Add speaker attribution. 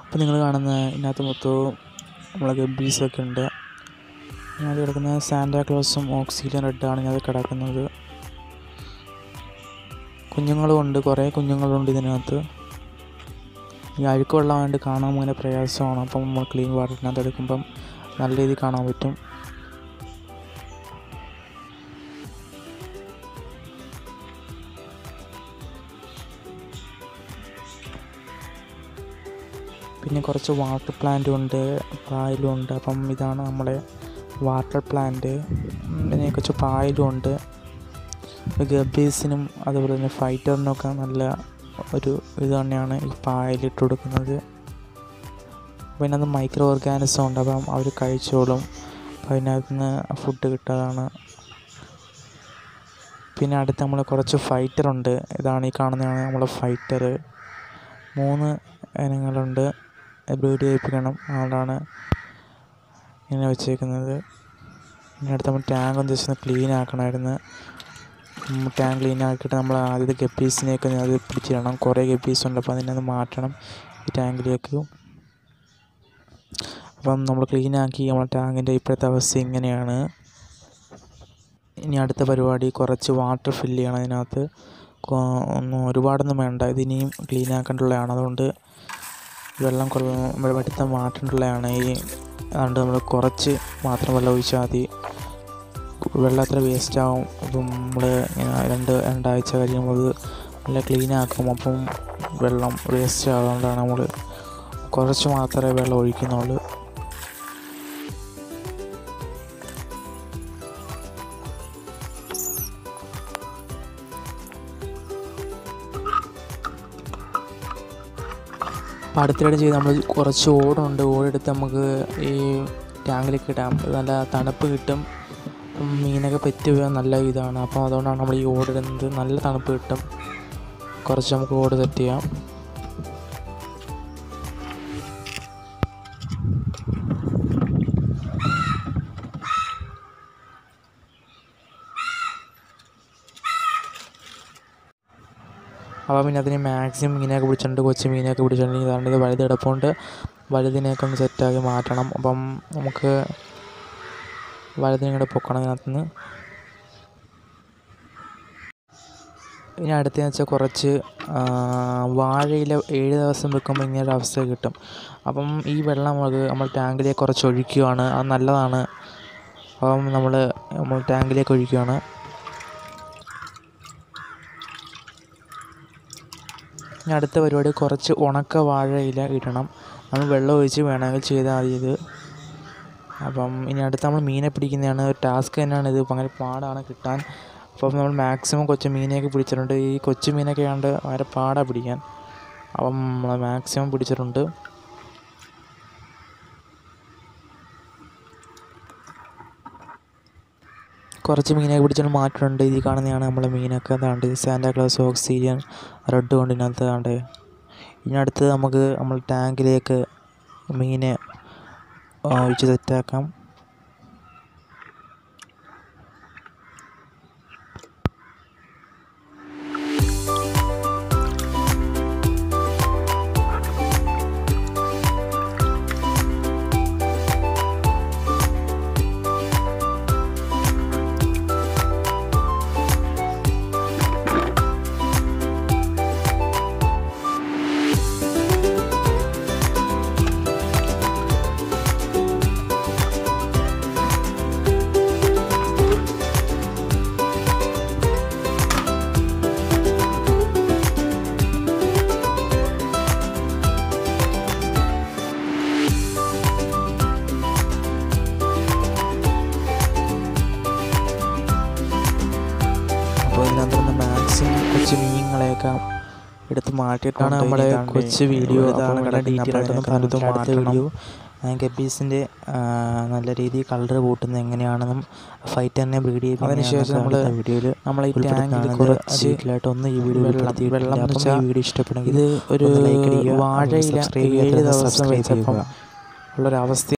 Speaker 1: ഇപ്പം നിങ്ങൾ കാണുന്ന ഇതിനകത്ത് മൊത്തവും നമ്മളെ ഗബ്ബീസൊക്കെ ഉണ്ട് ഇതിനകത്ത് കിടക്കുന്ന സാന്റാക്ലോസും ഓക്സിജൻ റെഡാണ് ഇതിനകത്ത് കിടക്കുന്നത് കുഞ്ഞുങ്ങളും ഉണ്ട് കുറേ കുഞ്ഞുങ്ങളുണ്ട് ഇതിനകത്ത് ഈ അഴുക്ക് വെള്ളമായിട്ട് കാണാൻ ഇങ്ങനെ പ്രയാസമാണ് അപ്പം നമ്മൾ ക്ലീൻ വാട്ടറിനകത്ത് എടുക്കുമ്പം നല്ല രീതിയിൽ കാണാൻ പറ്റും പിന്നെ കുറച്ച് വാട്ടർ പ്ലാന്റും ഉണ്ട് പായലും ഉണ്ട് അപ്പം ഇതാണ് നമ്മുടെ വാട്ടർ പ്ലാന്റ് പിന്നെ കുറച്ച് പായലും ഉണ്ട് ഗബീസിനും അതുപോലെ തന്നെ ഫൈറ്ററിനൊക്കെ നല്ല ഒരു ഇത് തന്നെയാണ് ഈ പായലിട്ട് കൊടുക്കുന്നത് പിന്നെ അത് മൈക്രോ ഓർഗാനിസം ഉണ്ട് അപ്പം അവർ കഴിച്ചോളും അപ്പം അതിനകത്ത് നിന്ന് ഫുഡ് കിട്ടാതാണ് പിന്നെ അടുത്ത് നമ്മൾ കുറച്ച് ഫൈറ്റർ ഉണ്ട് ഇതാണ് ഈ കാണുന്നതാണ് നമ്മളെ ഫൈറ്റർ മൂന്ന് ഇനങ്ങളുണ്ട് ബ്രീഡ് ചെയ്യിപ്പിക്കണം അതുകൊണ്ടാണ് ഇങ്ങനെ വെച്ചേക്കുന്നത് ഇനി അടുത്ത് നമ്മൾ ടാങ്ക് ഒന്ന് ജസ്റ്റ് ഒന്ന് ക്ലീൻ ആക്കണമായിരുന്നു ടാങ്ക് ക്ലീൻ ആക്കിയിട്ട് നമ്മൾ ആദ്യത്തെ ഗപ്പീസിനെയൊക്കെ അത് പിടിച്ചിടണം കുറേ ഗപ്പീസ് ഉണ്ട് അപ്പോൾ അതിനെ ഒന്ന് മാറ്റണം ഈ ടാങ്കിലേക്ക് അപ്പം നമ്മൾ ക്ലീൻ ആക്കി നമ്മൾ ടാങ്കിൻ്റെ ഇപ്പോഴത്തെ അവസ്ഥ ഇങ്ങനെയാണ് ഇനി അടുത്ത പരിപാടി കുറച്ച് വാട്ടർ ഫില്ല് ചെയ്യണം അതിനകത്ത് കൊ- ഒന്നും ഒരുപാടൊന്നും വേണ്ട ഇതിനിയും ക്ലീൻ ആക്കേണ്ടുള്ളതാണ് അതുകൊണ്ട് വെള്ളം കൊള്ള വെടുത്ത മാറ്റേണ്ടുള്ളതാണ് ഈ അതുകൊണ്ട് നമ്മൾ കുറച്ച് മാത്രം വെള്ളം ഒഴിച്ചാൽ മതി വെള്ളം അത്ര വേസ്റ്റ് ആവും അപ്പം നമ്മൾ ഇങ്ങനെ രണ്ട് രണ്ടാഴ്ച കഴിയുമ്പോൾ അത് നല്ല ക്ലീൻ ആക്കും അപ്പം വെള്ളം വേസ്റ്റ് ആയതുകൊണ്ടാണ് നമ്മൾ കുറച്ച് മാത്രമേ വെള്ളം ഒഴിക്കുന്നുള്ളൂ അപ്പോൾ അടുത്തിടെ ചെയ്ത് നമ്മൾ കുറച്ച് ഓടുണ്ട് ഓടെടുത്ത് നമുക്ക് ഈ ടാങ്കിലേക്ക് ഇടാം ഇത് നല്ല തണുപ്പ് കിട്ടും ഉം, മീനൊക്കെ പറ്റി പോയാൽ നല്ല ഇതാണ് അപ്പോൾ അതുകൊണ്ടാണ് നമ്മൾ ഈ ഓടിടുന്നത് നല്ല തണുപ്പ് കിട്ടും കുറച്ച് നമുക്ക് ഓട് സെറ്റ് ചെയ്യാം അപ്പോൾ പിന്നെ അതിന് മാക്സിമം മീനൊക്കെ പിടിച്ചിട്ടുണ്ട് കൊച്ചു മീനൊക്കെ പിടിച്ചിട്ടുണ്ട് ഇതാണ്ട് ഇത് വലുത് കിടപ്പുണ്ട് വലുതിനെയൊക്കെ ഒന്ന് സെറ്റാക്കി മാറ്റണം അപ്പം നമുക്ക് വലുതിനെ കൂടെ പൊക്കണം ഇതിനകത്തുനിന്ന് ഇനി അടുത്തതെന്ന് വെച്ചാൽ കുറച്ച് ആ, വാഴയില ഏഴ് ദിവസം വെക്കുമ്പോൾ ഇങ്ങനെ ഒരു അവസ്ഥ കിട്ടും അപ്പം ഈ വെള്ളം നമുക്ക് നമ്മൾ ടാങ്കിലേക്ക് കുറച്ച് ഒഴിക്കുകയാണ് അത് നല്ലതാണ് അപ്പം നമ്മൾ നമ്മൾ ടാങ്കിലേക്ക് ഒഴിക്കുകയാണ് ഇനി അടുത്ത പരിപാടി കുറച്ച് ഉണക്ക വാഴയില ഇടണം നമ്മൾ വെള്ളം ഒഴിച്ച് വേണമെങ്കിൽ ചെയ്താൽ മതി ഇത് അപ്പം ഇനി അടുത്ത് നമ്മൾ മീനെ പിടിക്കുന്നതാണ് ഒരു ടാസ്ക് തന്നെയാണ് ഇത് ഭയങ്കര പാടാണ് കിട്ടാൻ അപ്പം നമ്മൾ മാക്സിമം കൊച്ചു മീനെയൊക്കെ പിടിച്ചിട്ടുണ്ട് ഈ കൊച്ചു മീനൊക്കെ ആണ്ട് ഭയങ്കര പാടാണ് പിടിക്കാൻ അപ്പം നമ്മൾ മാക്സിമം പിടിച്ചിട്ടുണ്ട് കുറച്ച് മീനൊക്കെ പിടിച്ചിട്ട് മാറ്റിട്ടുണ്ട് ഇതിൽ കാണുന്നതാണ് നമ്മളെ മീനൊക്കെ അതാണ്ട് സാന്റാക്ലോസ് ഓക്സിജൻ റെഡ് കൊണ്ട് ഇതിനകത്ത് കാണ്ട് ഇനി അടുത്ത് നമുക്ക് നമ്മൾ ടാങ്കിലേക്ക് മീനെ ആ, ഒഴിച്ച് സെറ്റാക്കാം അപ്പോൾ ഇതിനകത്ത് നിന്ന് മാക്സിമം കൊച്ചു മീനുകളെയൊക്കെ എടുത്ത് മാറ്റിയിട്ടാണ് നമ്മുടെ കൊച്ചു വീഡിയോ അതാണ് ഡീറ്റെയിൽ ആയിട്ടൊന്നും പലതും അടുത്ത വീഡിയോ ഗബീസിൻ്റെ നല്ല രീതിയിൽ കളർ കൂട്ടുന്നത് എങ്ങനെയാണെന്നും ഫൈറ്റ് തന്നെ ബ്രീഡ് ചെയ്യും അതിനുശേഷം നമ്മൾ വീഡിയോയിൽ നമ്മൾ ഈ ടാങ്കിൽ കുറച്ച് ഡീറ്റെയിലായിട്ട് ഒന്ന് ഈ വീഡിയോ വെള്ളം വെള്ളം എന്ന് വെച്ചാൽ ഈ വീഡിയോ ഇഷ്ടപ്പെടുമെങ്കിൽ ഇത് ഒരു വാഴയില ഏഴ് ദിവസം വെച്ചപ്പം ഉള്ളൊരവസ്ഥ